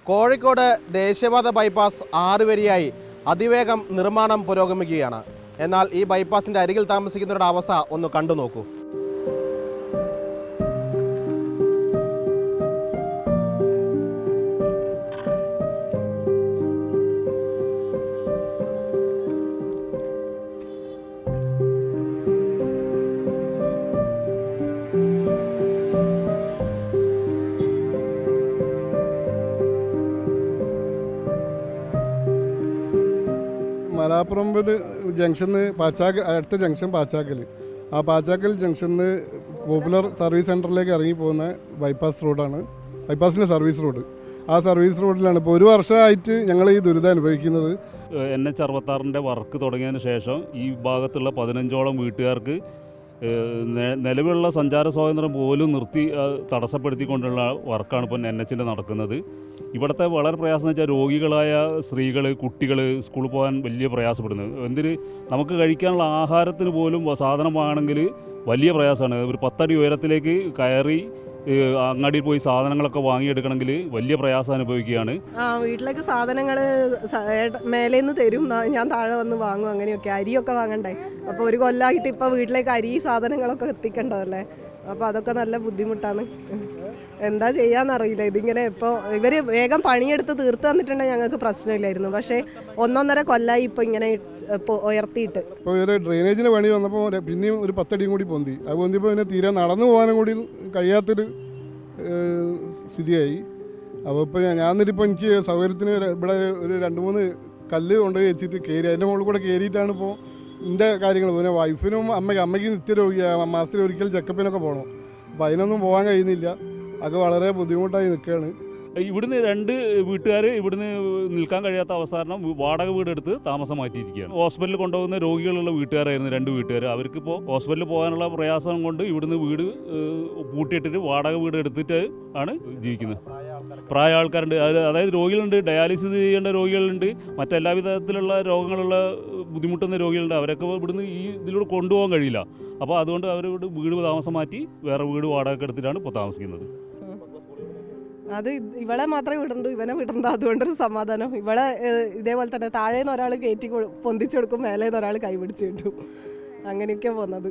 കോഴിക്കോട് ദേശീയപാത ബൈപ്പാസ് ആറ് വരിയായി അതിവേഗം നിർമ്മാണം പുരോഗമിക്കുകയാണ് എന്നാൽ ഈ ബൈപ്പാസിന്റെ അരികിൽ താമസിക്കുന്നവരുടെ അവസ്ഥ ഒന്ന് കണ്ടു നോക്കൂ മലാപ്പുറമ്പിൽ ജംഗ്ഷന്ന് പാച്ചാക്ക് അടുത്ത ജംഗ്ഷൻ പാച്ചാക്കൽ ആ പാച്ചാക്കൽ ജംഗ്ഷന്ന് പോപ്പുലർ സർവീസ് സെൻറ്ററിലേക്ക് ഇറങ്ങി പോകുന്ന ബൈപ്പാസ് റോഡാണ് ബൈപ്പാസിൻ്റെ സർവീസ് റോഡ് ആ സർവീസ് റോഡിലാണ് ഇപ്പോൾ ഒരു വർഷമായിട്ട് ഞങ്ങൾ ഈ ദുരിതം അനുഭവിക്കുന്നത് എൻ എച്ച് അറുപത്താറിൻ്റെ വർക്ക് തുടങ്ങിയതിന് ശേഷം ഈ ഭാഗത്തുള്ള പതിനഞ്ചോളം വീട്ടുകാർക്ക് ഏഹ്, നെ- നിലവിലുള്ള സഞ്ചാര സ്വാതന്ത്ര്യം പോലും നിർത്തി ആ, തടസ്സപ്പെടുത്തിക്കൊണ്ടുള്ള വർക്കാണ് ഇപ്പോൾ എൻ എച്ചിൻ്റെ നടക്കുന്നത് ഇവിടുത്തെ വളരെ പ്രയാസം എന്ന് വെച്ചാൽ രോഗികളായ സ്ത്രീകൾ കുട്ടികൾ സ്കൂളിൽ പോകാൻ വലിയ പ്രയാസപ്പെടുന്നത് എന്തിന് നമുക്ക് കഴിക്കാനുള്ള ആഹാരത്തിന് പോലും സാധനമാണെങ്കിൽ വലിയ പ്രയാസമാണ് ഒരു പത്തടി ഉയരത്തിലേക്ക് കയറി ഏഹ്, അങ്ങാടിയിൽ പോയി സാധനങ്ങളൊക്കെ വാങ്ങിയെടുക്കണമെങ്കിൽ വലിയ പ്രയാസം അനുഭവിക്കുകയാണ് ആ വീട്ടിലേക്ക് സാധനങ്ങൾ മേലേന്ന് തരും ന- ഞാൻ താഴെ വന്ന് വാങ്ങും അങ്ങനെയൊക്കെ അരിയൊക്കെ വാങ്ങണ്ടേ അപ്പോൾ ഒരു കൊല്ലമായിട്ട് ഇപ്പോൾ വീട്ടിലേക്ക് അരി സാധനങ്ങളൊക്കെ എത്തിക്കേണ്ടതല്ലേ അപ്പോൾ അതൊക്കെ നല്ല ബുദ്ധിമുട്ടാണ് എന്താ ചെയ്യാന്നറിയില്ല ഇതിങ്ങനെ ഇപ്പോൾ ഇവർ വേഗം പണിയെടുത്ത് തീർത്ത് തന്നിട്ടുണ്ടെങ്കിൽ ഞങ്ങൾക്ക് പ്രശ്നമില്ലായിരുന്നു പക്ഷേ ഒന്നൊന്നര കൊല്ലമായി ഇപ്പോൾ ഇങ്ങനെ ഇപ്പൊ ഉയർത്തിയിട്ട് ഇപ്പോൾ ഒരു ഡ്രെയിനേജിൻ്റെ പണി വന്നപ്പോൾ ഒരു- പിന്നെയും ഒരു പത്തടിയും കൂടി പൊന്തി അത് പൊന്തിയപ്പോൾ പിന്നെ തീരെ നടന്നു പോകാനും കൂടി കഴിയാത്തൊരു ഏഹ്, സ്ഥിതിയായി അപ്പോൾ ഇപ്പോൾ ഞാൻ ഞാൻ എന്നിട്ടിപ്പോൾ എനിക്ക് സൗകര്യത്തിന് ഒരു- ഇവിടെ ഒരു രണ്ട് മൂന്ന് കല്ല് കൊണ്ടുപോയി വെച്ചിട്ട് കയറി അതിൻ്റെ മുകളിൽ കൂടെ കയറിയിട്ടാണ് ഇപ്പോൾ എൻ്റെ കാര്യങ്ങൾ പിന്നെ വൈഫിനും അമ്മയ്ക്ക് അമ്മയ്ക്ക് നിത്യരോഗിയാണ് മാസത്തിൽ ഒരിക്കൽ ചെക്കപ്പിനൊക്കെ പോകണം അപ്പോൾ അതിനൊന്നും പോകാൻ കഴിയുന്നില്ല അതൊക്കെ വളരെ ബുദ്ധിമുട്ടായി നിൽക്കുകയാണ് ഇവിടുന്ന് രണ്ട് വീട്ടുകാർ ഇവിടുന്ന് നിൽക്കാൻ കഴിയാത്ത അവസ്ഥ കാരണം വാടക വീടെടുത്ത് താമസം മാറ്റിയിരിക്കുകയാണ് ഹോസ്പിറ്റലിൽ കൊണ്ടുപോകുന്ന രോഗികളുള്ള വീട്ടുകാരായിരുന്നു രണ്ട് വീട്ടുകാർ അവർക്കിപ്പോൾ ഹോസ്പിറ്റലിൽ പോകാനുള്ള പ്രയാസം കൊണ്ട് ഇവിടുന്ന് വീട് ഏഹ്, പൂട്ടിയിട്ടിട്ട് വാടക വീട് എടുത്തിട്ട് ആണ് ജീവിക്കുന്നത് പ്രായ ആൾക്കാരുണ്ട് അത് അതായത് രോഗികളുണ്ട് ഡയാലിസിസ് ചെയ്യേണ്ട രോഗികളുണ്ട് മറ്റെല്ലാ വിധത്തിലുള്ള രോഗങ്ങളുള്ള ബുദ്ധിമുട്ടുന്ന രോഗികളുണ്ട് അവരൊക്കെ ഇവിടുന്ന് ഈ ഇതിലൂടെ കൊണ്ടുപോകാൻ കഴിയില്ല അപ്പോൾ അതുകൊണ്ട് അവർ വീട് താമസം മാറ്റി വേറെ വീട് വാടക എടുത്തിട്ടാണ് ഇപ്പോൾ താമസിക്കുന്നത് അത് ഇത് ഇവളെ മാത്രമേ വിടണ്ടു ഇവനെ വിടണ്ട അതുകൊണ്ടൊരു സമാധാനം ഇവളെ ഏഹ്, ഇതേപോലെ തന്നെ താഴേന്ന് ഒരാൾ കയറ്റി കൊ- പൊന്തിച്ചു കൊടുക്കും മേലേന്ന് ഒരാൾ കൈപിടിച്ച് കിട്ടും അങ്ങനെയൊക്കെ പോകുന്നത്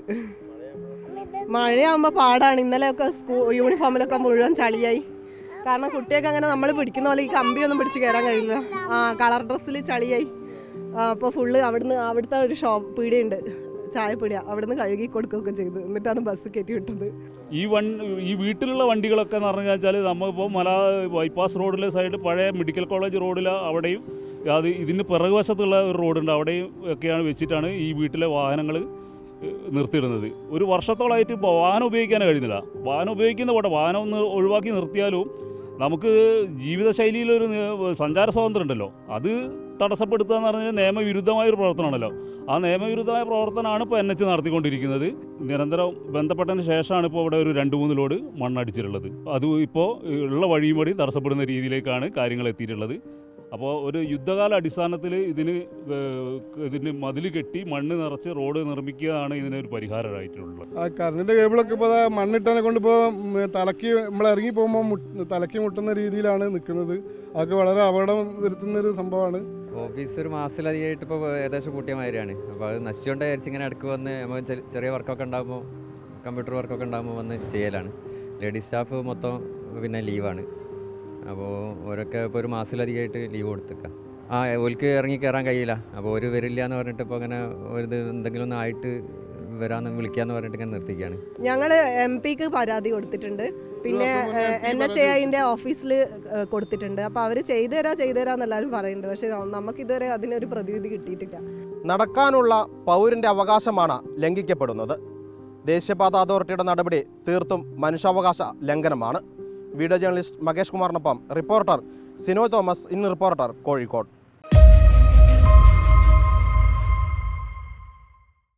മഴയാകുമ്പോൾ പാടാണ് ഇന്നലെയൊക്കെ സ്കൂ യൂണിഫോമിലൊക്കെ മുഴുവൻ ചളിയായി കാരണം കുട്ടിയൊക്കെ അങ്ങനെ നമ്മൾ പിടിക്കുന്ന പോലെ ഈ കമ്പിയൊന്നും പിടിച്ച് കയറാൻ കഴിയില്ല ആ കളർ ഡ്രസ്സിൽ ചളിയായി അപ്പോൾ ഫുള്ള് അവിടുന്ന് അവിടുത്തെ ഒരു ഷോപ്പ് പീടിയുണ്ട് ചായപ്പീടിയ അവിടുന്ന് കഴുകി കൊടുക്കുകയൊക്കെ ചെയ്തു എന്നിട്ടാണ് ബസ് കയറ്റി വിട്ടത് ഈ വൺ ഈ വീട്ടിലുള്ള വണ്ടികളൊക്കെ എന്ന് പറഞ്ഞു വെച്ചാൽ നമ്മളിപ്പോൾ മല ബൈപ്പാസ് റോഡിലെ സൈഡ് പഴയ മെഡിക്കൽ കോളേജ് റോഡിൽ അവിടെയും അത് ഇതിന് പിറകുവശത്തുള്ള ഒരു റോഡുണ്ട് അവിടെയും ഒക്കെയാണ് വെച്ചിട്ടാണ് ഈ വീട്ടിലെ വാഹനങ്ങൾ നിർത്തിയിടുന്നത് ഒരു വർഷത്തോളമായിട്ട് ഇപ്പോൾ വാഹനം ഉപയോഗിക്കാൻ കഴിയുന്നില്ല വാഹനം ഉപയോഗിക്കുന്ന പോട്ടെ വാഹനം ഒന്ന് ഒഴിവാക്കി നിർത്തിയാലും നമുക്ക് ജീവിതശൈലിയിലൊരു നി- സഞ്ചാര സ്വാതന്ത്ര്യം ഉണ്ടല്ലോ അത് തടസ്സപ്പെടുത്തുക എന്ന് പറഞ്ഞാൽ നിയമവിരുദ്ധമായ ഒരു പ്രവർത്തനമാണല്ലോ ആ നിയമവിരുദ്ധമായ പ്രവർത്തനമാണ് ഇപ്പോൾ എൻ എച്ച് നടത്തിക്കൊണ്ടിരിക്കുന്നത് നിരന്തരം ബന്ധപ്പെട്ടതിന് ശേഷമാണ് ഇപ്പോൾ ഇവിടെ ഒരു രണ്ട് മൂന്ന് ലോഡ് മണ്ണടിച്ചിട്ടുള്ളത് അത് ഇപ്പോൾ ഉള്ള വഴിയും വഴി തടസ്സപ്പെടുന്ന രീതിയിലേക്കാണ് കാര്യങ്ങൾ എത്തിയിട്ടുള്ളത് അപ്പോൾ ഒരു യുദ്ധകാല അടിസ്ഥാനത്തിൽ ഇതിന് ഏഹ് ഇതിന് മതിൽ കെട്ടി മണ്ണ് നിറച്ച് റോഡ് നിർമ്മിക്കുകയാണ് ഇതിനൊരു പരിഹാരമായിട്ടുള്ളത് ആ കറണ്ടിൻ്റെ കേബിളൊക്കെ ഇപ്പോൾ മണ്ണിട്ടനെ കൊണ്ടിപ്പോൾ തലക്ക് നമ്മൾ ഇറങ്ങി പോകുമ്പോൾ തലക്ക് മുട്ടുന്ന രീതിയിലാണ് നിൽക്കുന്നത് അതൊക്കെ വളരെ അപകടം വരുത്തുന്ന ഒരു സംഭവമാണ് ഓഫീസ് ഒരു മാസത്തിലധികമായിട്ട് ഇപ്പോൾ ഏകദേശം കൂട്ടിയ മാതിരിയാണ് അപ്പോൾ അത് നശിച്ചുകൊണ്ട് വിചാരിച്ച് ഇങ്ങനെ ഇടയ്ക്ക് വന്ന് നമുക്ക് ചെ- ചെറിയ വർക്കൊക്കെ ഉണ്ടാകുമ്പോൾ കമ്പ്യൂട്ടർ വർക്കൊക്കെ ഉണ്ടാകുമ്പോൾ വന്ന് ചെയ്യലാണ് ലേഡീസ് സ്റ്റാഫ് മൊത്തം പിന്നെ ലീവാണ് അപ്പോൾ ഓരൊക്കെ ഇപ്പോൾ ഒരു മാസത്തിലധികമായിട്ട് ലീവ് കൊടുത്തേക്കാം ആ ഓൽക്ക് ഇറങ്ങി കയറാൻ കഴിയില്ല അപ്പോൾ ഒരു വരില്ല എന്ന് പറഞ്ഞിട്ട് ഇപ്പോൾ അങ്ങനെ ഒരു ഇത് എന്തെങ്കിലും ഒന്ന് ആയിട്ട് വരാമെന്ന് വിളിക്കാന്ന് പറഞ്ഞിട്ട് ഇങ്ങനെ നിർത്തിക്കുകയാണ് ഞങ്ങൾ എം പിക്ക് പരാതി കൊടുത്തിട്ടുണ്ട് പിന്നെ ദിവസം മുന്നേ MP എൻ എച്ച് ഐൻ്റെ ഓഫീസിൽ കൊടുത്തിട്ടുണ്ട് അപ്പോൾ അവർ ചെയ്തു തരാം ചെയ്തു തരാം എല്ലാവരും പറയുന്നുണ്ട് പക്ഷേ നമുക്കിതുവരെ അതിനൊരു പ്രതിവിധി കിട്ടിയിട്ടില്ല നടക്കാനുള്ള പൗരന്റെ അവകാശമാണ് ലംഘിക്കപ്പെടുന്നത് ദേശീയപാത അതോറിറ്റിയുടെ നടപടി തീർത്തും മനുഷ്യാവകാശ ലംഘനമാണ് വീഡിയോ ജേർണലിസ്റ്റ് മകേഷ് കുമാറിനൊപ്പം reporter Sino Thomas in reporter Kozhikode